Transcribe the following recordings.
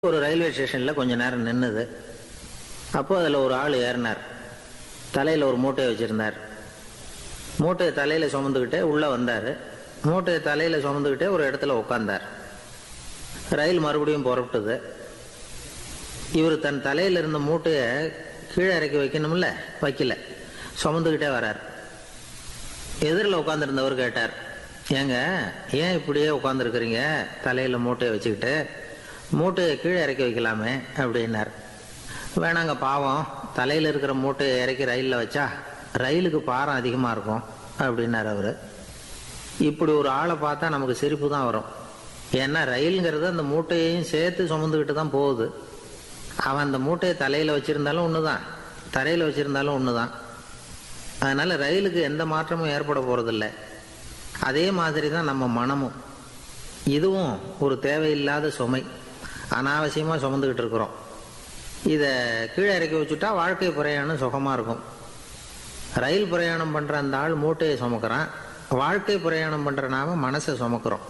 ஒரு ரயில்வே ஸ்டேஷனில் கொஞ்ச நேரம் நின்னுது அப்போ அதில் ஒரு ஆள் ஏறினார் தலையில் ஒரு மூட்டையை வச்சுருந்தார் மூட்டையை தலையில் சுமந்துக்கிட்டே உள்ளே வந்தார் மூட்டையை தலையில் சுமந்துக்கிட்டே ஒரு இடத்துல உட்காந்தார் ரயில் மறுபடியும் புறப்பட்டது இவர் தன் தலையில் இருந்த மூட்டையை கீழே இறக்கி வைக்கணும்ல வைக்கல சுமந்துக்கிட்டே வரார் எதிரில் உட்காந்துருந்தவர் கேட்டார் ஏங்க ஏன் இப்படியே உட்காந்துருக்குறீங்க தலையில் மூட்டையை வச்சுக்கிட்டு மூட்டையை கீழே இறக்கி வைக்கலாமே அப்படின்னார் வேணாங்க பாவம் தலையில் இருக்கிற மூட்டையை இறக்கி ரயிலில் வச்சா ரயிலுக்கு பாரம் அதிகமாக இருக்கும் அப்படின்னார் அவர் இப்படி ஒரு ஆளை பார்த்தா நமக்கு சிரிப்பு தான் வரும் ஏன்னா ரயிலுங்கிறது அந்த மூட்டையையும் சேர்த்து சுமந்துக்கிட்டு தான் போகுது அவன் அந்த மூட்டையை தலையில் வச்சுருந்தாலும் ஒன்று தான் தரையில் வச்சுருந்தாலும் ஒன்று தான் அதனால் ரயிலுக்கு எந்த மாற்றமும் ஏற்பட போகிறதில்ல அதே மாதிரி தான் நம்ம மனமும் இதுவும் ஒரு தேவையில்லாத சுமை அனாவசியமாக சுமந்துக்கிட்டு இருக்கிறோம் இதை கீழே இறக்கி வச்சுட்டா வாழ்க்கை பிரயாணம் சுகமாக இருக்கும் ரயில் பிரயாணம் பண்ணுற அந்த ஆள் மூட்டையை சுமக்கிறான் வாழ்க்கை பிரயாணம் பண்ணுற நாம மனசை சுமக்கிறோம்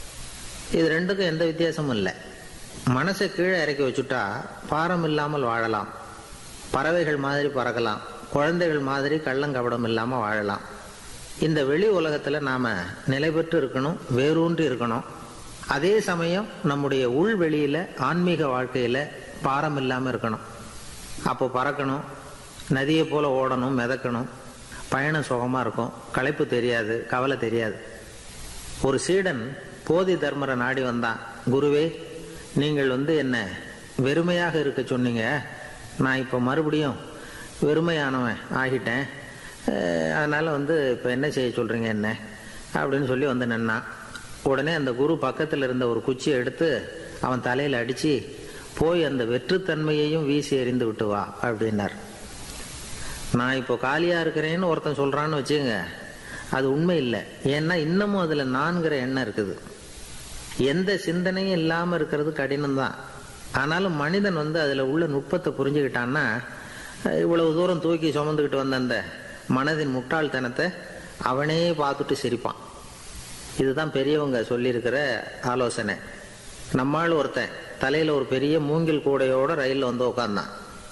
இது ரெண்டுக்கும் எந்த வித்தியாசமும் இல்லை மனசை கீழே இறக்கி வச்சுட்டா பாரம் இல்லாமல் வாழலாம் பறவைகள் மாதிரி பறக்கலாம் குழந்தைகள் மாதிரி கள்ளங்கபடம் இல்லாமல் வாழலாம் இந்த வெளி உலகத்தில் நாம் நிலை பெற்று இருக்கணும் வேரூன்றி இருக்கணும் அதே சமயம் நம்முடைய உள் வெளியில் ஆன்மீக வாழ்க்கையில் பாரம் இல்லாமல் இருக்கணும் அப்போ பறக்கணும் நதியை போல் ஓடணும் மிதக்கணும் பயணம் சுகமாக இருக்கும் களைப்பு தெரியாது கவலை தெரியாது ஒரு சீடன் போதி தர்மரை நாடி வந்தான் குருவே நீங்கள் வந்து என்ன வெறுமையாக இருக்க சொன்னீங்க நான் இப்போ மறுபடியும் வெறுமையானவன் ஆகிட்டேன் அஹ் அதனால வந்து இப்போ என்ன செய்ய சொல்கிறீங்க என்ன அப்படின்னு சொல்லி வந்து நின்னான் உடனே அந்த குரு பக்கத்தில் இருந்த ஒரு குச்சியை எடுத்து அவன் தலையில் அடித்து போய் அந்த வெற்றுத்தன்மையையும் வீசி எறிந்து விட்டு வா அப்படின்னார் நான் இப்போ காலியாக இருக்கிறேன்னு ஒருத்தன் சொல்கிறான்னு வச்சுங்க அது உண்மை இல்லை ஏன்னா இன்னமும் அதில் நான்கிற எண்ணம் இருக்குது எந்த சிந்தனையும் இல்லாமல் இருக்கிறது கடினம்தான் ஆனாலும் மனிதன் வந்து அதில் உள்ள நுட்பத்தை புரிஞ்சுக்கிட்டான்னா அஹ் இவ்வளவு தூரம் தூக்கி சுமந்துக்கிட்டு வந்த அந்த மனதின் முட்டாள்தனத்தை அவனே பார்த்துட்டு சிரிப்பான் இதுதான் பெரியவங்க சொல்லியிருக்கிற ஆலோசனை நம்மால் ஒருத்தன் தலையில் ஒரு பெரிய மூங்கில் கூடையோட ரயிலில் வந்து உட்காந்தான்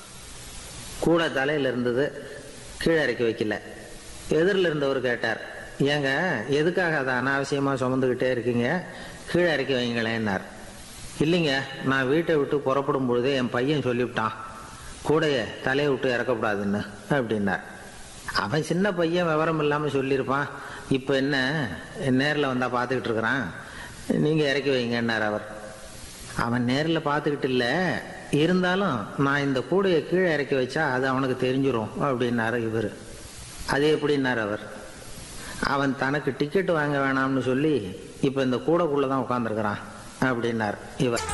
கூடை தலையில் இருந்தது கீழே இறக்கி வைக்கல எதிரில் இருந்தவர் கேட்டார் ஏங்க எதுக்காக அதை அனாவசியமாக சுமந்துக்கிட்டே இருக்கீங்க கீழே இறக்கி வைங்களேன்னார் இல்லைங்க நான் வீட்டை விட்டு புறப்படும் பொழுதே என் பையன் சொல்லிவிட்டான் கூடைய தலையை விட்டு இறக்கக்கூடாதுன்னு அப்படின்னார் அவன் சின்ன பையன் விவரம் இல்லாமல் சொல்லியிருப்பான் இப்போ என்ன நேரில் வந்தால் பார்த்துக்கிட்டு இருக்கிறான் நீங்கள் இறக்கி வைங்கன்னார் அவர் அவன் நேரில் பார்த்துக்கிட்டு இல்லை இருந்தாலும் நான் இந்த கூடையை கீழே இறக்கி வச்சா அது அவனுக்கு தெரிஞ்சிரும் அப்படின்னாரு இவர் அது எப்படின்னார் அவர் அவன் தனக்கு டிக்கெட் வாங்க வேணாம்னு சொல்லி இப்போ இந்த கூடைக்குள்ளே தான் உட்காந்துருக்கிறான் அப்படின்னார் இவர்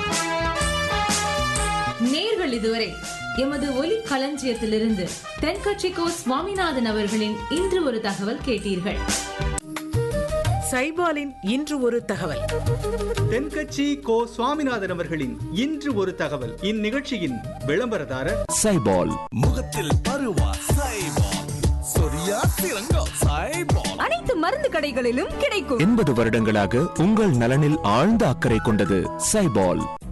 நேர்கள் இதுவரை எமது ஒலி களஞ்சியத்திலிருந்து தென்கட்சிக்கோ சுவாமிநாதன் அவர்களின் இன்று ஒரு தகவல் கேட்டீர்கள் சைபாலின் இன்று ஒரு தகவல் தென்கட்சி கோ சுவாமிநாதன் அவர்களின் இன்று ஒரு தகவல் இந்நிகழ்ச்சியின் விளம்பரதாரர் சைபால் முகத்தில் பருவா சைபால் சொரியா சிறங்கா சைபால் அனைத்து மருந்து கடைகளிலும் கிடைக்கும் எண்பது வருடங்களாக உங்கள் நலனில் ஆழ்ந்த அக்கறை கொண்டது சைபால்